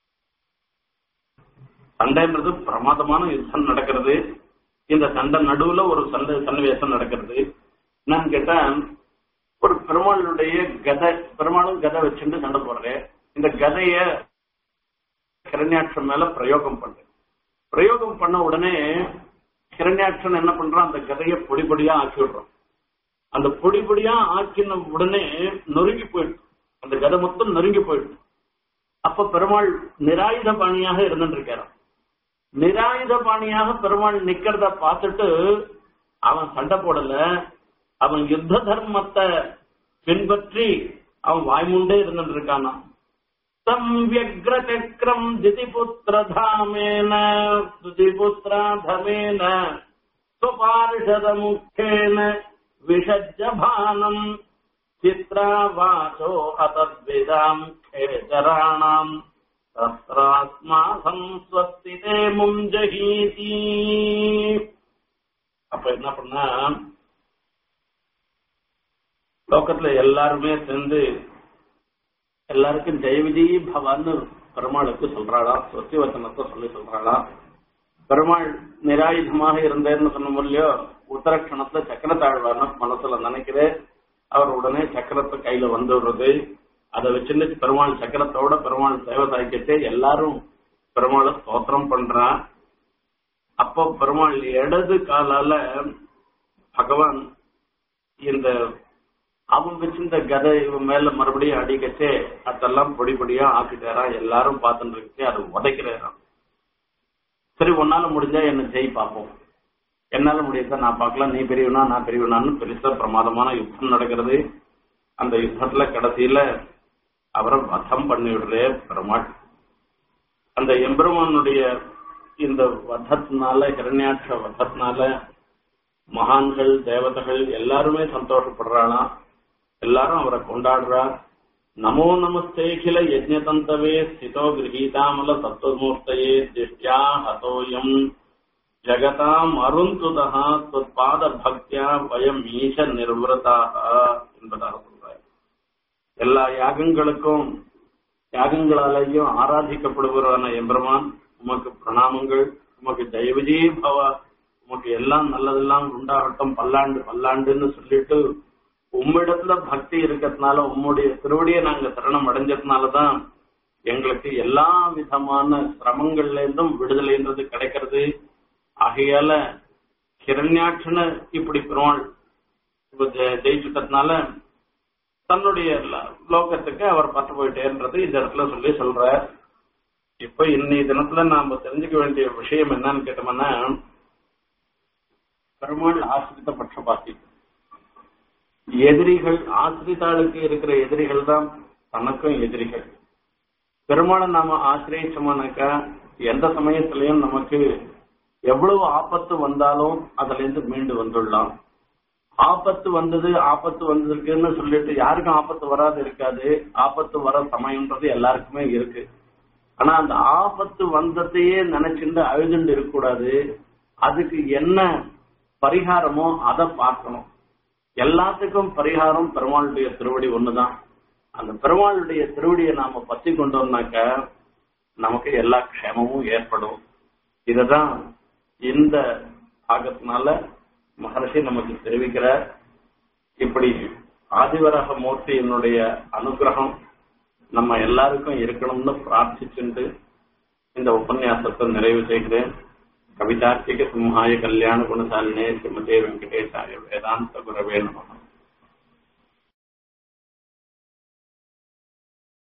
சண்டைன்றது பிரமாதமான யுத்தம் நடக்கிறது இந்த சண்டை நடுவுல ஒரு சண்டை சன்னிவேசம் நடக்கிறது என்னன்னு கேட்டா ஒரு பெருமாளுடைய கதை பெருமாளும் கதை வச்சுட்டு சண்டை போடுறேன் இந்த கதைய ஹிரண்யாட்சன் மேல பிரயோகம் பண்றேன் பிரயோகம் பண்ண உடனே ஹிரண்யாட்சன் என்ன பண்றான் அந்த கதையை பொடி பொடியா ஆக்கி விடுறான் அந்த பொடி பொடியா ஆக்கின உடனே நொறுங்கி போயிடுச்சு அந்த கதை மொத்தம் நொறுங்கி போயிடுச்சு அப்ப பெருமாள் நிராயுத பாணியாக இருந்துட்டு இருக்காராம் நிராயுத பாணியாக பெருமாள் நிக்கிறத பார்த்துட்டு அவன் சண்டை போடல அவன் யுத்த தர்மத்தை பின்பற்றி அவன் வாய்முண்டே இருந்துட்டு இருக்கானா தம் வியக்ர சக்கரம் திதிபுத்திரதாமேன திதிபுத்திராதமேன சுபாரிஷத முக்கேன விஷஜபானம் சித்ராவாச்சோ அத்தத்விதாம் கேச்சராணாம் தத்ராஸ்மாசம் ஸ்வஸ்திதே முஞ்சகீதி அப்ப என்ன பண்ணா லோகத்துல எல்லாருமே சேர்ந்து எல்லாருக்கும் ஜெய விஜயி பவான்னு பெருமாளுக்கு சொல்றாளா சொத்தி வசனத்தை சொல்லி சொல்றாளா பெருமாள் நிராயுதமாக இருந்தேன்னு சொன்ன இல்லையோ உத்தரக்ஷணத்துல சக்கரத்தாழ்வார்னு மனசுல நினைக்கிறேன் அவர் உடனே சக்கரத்தை கையில வந்து விடுறது அதை வச்சுட்டு பெருமாள் சக்கரத்தோட பெருமாள் சேவை சாய்க்கச்சே எல்லாரும் பெருமாளை ஸ்தோத்திரம் பண்றான் அப்போ பெருமாள் இடது காலால பகவான் இந்த அவன் வச்சிருந்த கதை இவன் மேல மறுபடியும் அடிக்கச்சே அதெல்லாம் பொடி பொடியா ஆக்கிட்டாராம் எல்லாரும் பார்த்துட்டு இருக்கே அது உதைக்கிறாராம் சரி உன்னால முடிஞ்சா என்ன ஜெய் பார்ப்போம் என்னால முடியாத நான் பார்க்கலாம் நீ பெரியவனா நான் பெரியவனான்னு பெருசா பிரமாதமான யுத்தம் நடக்கிறது அந்த யுத்தத்துல கடைசியில அவரை வதம் பண்ணி விடுறே பெருமாள் அந்த எம்பெருமானுடைய இந்த வதத்தினால ஹிரண்யாட்ச வதத்தினால மகான்கள் தேவதைகள் எல்லாருமே சந்தோஷப்படுறாளாம் எல்லாரும் அவரை கொண்டாடுறா நமோ நமஸ்தேகில யஜ்ஞதந்தவே ஸ்திதோ கிரகீதாமல சத்வமூர்த்தயே திஷ்யா ஹதோயம் ஜகதாம் அருந்துதா பாத பக்தியா வயம் ஈச நிர்வதாக என்பதாக சொல்றார் எல்லா யாகங்களுக்கும் யாகங்களாலேயும் ஆராதிக்கப்படுபவரான எம்பெருமான் உமக்கு பிரணாமங்கள் உமக்கு ஜெய விஜய பவா உமக்கு எல்லாம் நல்லதெல்லாம் உண்டாகட்டும் பல்லாண்டு பல்லாண்டுன்னு சொல்லிட்டு உம்மிடத்துல பக்தி இருக்கிறதுனால உம்முடைய திருவடியை நாங்க சரணம் அடைஞ்சதுனாலதான் எங்களுக்கு எல்லா விதமான சிரமங்கள்ல இருந்தும் விடுதலைன்றது கிடைக்கிறது ஆகையால ஹிரண்யாட்சனை இப்படி பெருமாள் ஜெயிச்சுட்டதுனால தன்னுடைய லோகத்துக்கு அவர் பட்டு போயிட்டேன்றது இந்த இடத்துல சொல்லி சொல்ற இப்ப இன்னைய தினத்துல நாம தெரிஞ்சுக்க வேண்டிய விஷயம் என்னன்னு கேட்டோம்னா பெருமாள் ஆசிரித்த பட்சபாத்தி எதிரிகள் ஆசிரித்தாளுக்கு இருக்கிற எதிரிகள் தான் தனக்கும் எதிரிகள் பெருமாளை நாம ஆசிரியச்சோம்னாக்கா எந்த சமயத்திலையும் நமக்கு எவ்வளவு ஆபத்து வந்தாலும் அதுல இருந்து மீண்டு வந்துடலாம் ஆபத்து வந்தது ஆபத்து வந்திருக்குன்னு சொல்லிட்டு யாருக்கும் ஆபத்து வராது இருக்காது ஆபத்து வர சமயம்ன்றது எல்லாருக்குமே இருக்கு ஆனா அந்த ஆபத்து வந்ததையே நினைச்சுட்டு அழுதுண்டு இருக்கக்கூடாது அதுக்கு என்ன பரிகாரமோ அதை பார்க்கணும் எல்லாத்துக்கும் பரிகாரம் பெருமாளுடைய திருவடி ஒண்ணுதான் அந்த பெருமாளுடைய திருவடியை நாம பத்தி கொண்டோம்னாக்க நமக்கு எல்லா க்ஷேமமும் ஏற்படும் இததான் இந்த பாகத்தினால மகர்ஷி நமக்கு தெரிவிக்கிறார் இப்படி ஆதிவரக மூர்த்தியினுடைய அனுகிரகம் நம்ம எல்லாருக்கும் இருக்கணும்னு பிரார்த்திச்சுட்டு இந்த உபன்யாசத்தை நிறைவு செய்கிறேன் கவிதார்த்திக சிம்ஹாய கல்யாண குணசாலினே ஸ்ரீமதே வெங்கடேசாய வேதாந்த குரவே நம